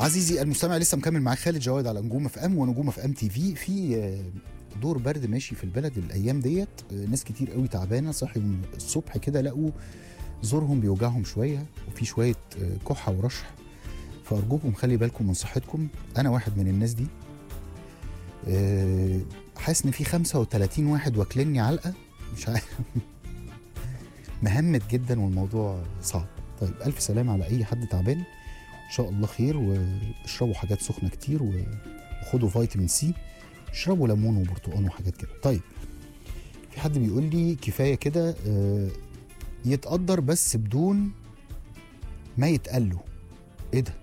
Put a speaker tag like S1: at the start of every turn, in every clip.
S1: عزيزي المستمع لسه مكمل معاك خالد جواد على نجوم اف ام ونجوم اف ام تي في في آه، دور برد ماشي في البلد الايام ديت آه، ناس كتير قوي تعبانه صحي من الصبح كده لقوا زورهم بيوجعهم شويه وفي شويه آه، كحه ورشح فارجوكم خلي بالكم من صحتكم انا واحد من الناس دي آه، حاسس ان في 35 واحد واكلني علقه مش عارف مهمت جدا والموضوع صعب طيب الف سلامه على اي حد تعبان ان شاء الله خير واشربوا حاجات سخنه كتير و- وخدوا فيتامين سي اشربوا ليمون وبرتقال وحاجات كده طيب في حد بيقول لي كفايه كده آه، يتقدر بس بدون ما يتقال له ايه ده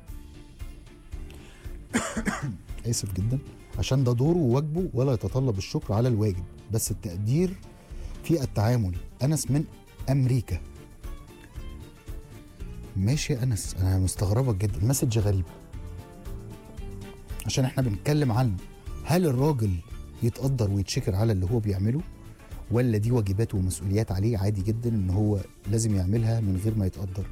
S1: اسف جدا عشان ده دوره وواجبه ولا يتطلب الشكر على الواجب بس التقدير في التعامل انس من امريكا ماشي يا انس انا مستغربك جدا المسج غريبه عشان احنا بنتكلم عن هل الراجل يتقدر ويتشكر على اللي هو بيعمله ولا دي واجبات ومسؤوليات عليه عادي جدا ان هو لازم يعملها من غير ما يتقدر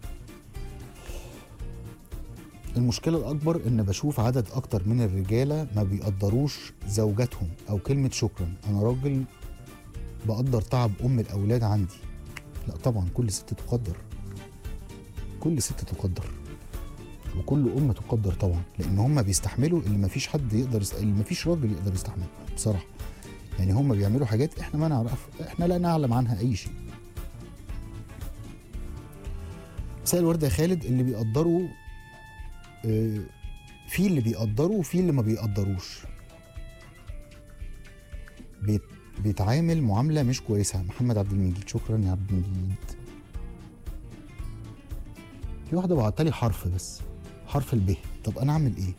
S1: المشكلة الأكبر إن بشوف عدد أكتر من الرجالة ما بيقدروش زوجاتهم أو كلمة شكرا أنا راجل بقدر تعب أم الأولاد عندي لا طبعا كل ست تقدر كل ست تقدر وكل ام تقدر طبعا لان هم بيستحملوا اللي ما فيش حد يقدر يست... اللي ما فيش راجل يقدر يستحمله بصراحه يعني هم بيعملوا حاجات احنا ما نعرف احنا لا نعلم عنها اي شيء مساء الورد يا خالد اللي بيقدروا آه، في اللي بيقدروا وفي اللي ما بيقدروش بيت بيتعامل معامله مش كويسه محمد عبد المجيد شكرا يا عبد المجيد في واحده بعتلي حرف بس حرف الب طب انا اعمل ايه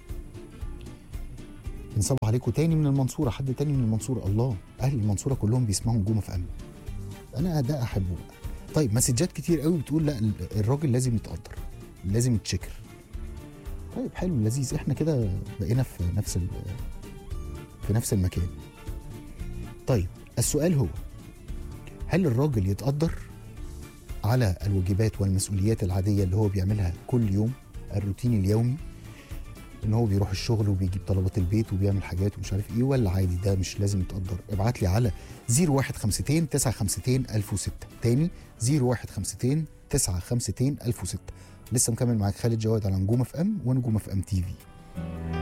S1: بنصبح عليكم تاني من المنصوره حد تاني من المنصوره الله اهل المنصوره كلهم بيسمعوا نجوم في ام انا ده احبه بقى طيب مسجات كتير قوي بتقول لا ال- الراجل لازم يتقدر لازم يتشكر طيب حلو لذيذ احنا كده بقينا في نفس ال- في نفس المكان طيب السؤال هو هل الراجل يتقدر على الواجبات والمسؤوليات العادية اللي هو بيعملها كل يوم الروتين اليومي ان هو بيروح الشغل وبيجيب طلبات البيت وبيعمل حاجات ومش عارف ايه ولا عادي ده مش لازم يتقدر ابعت لي على 0152 952 1006 تاني 0152 952 1006 لسه مكمل معاك خالد جواد على نجوم اف ام ونجوم اف ام تي في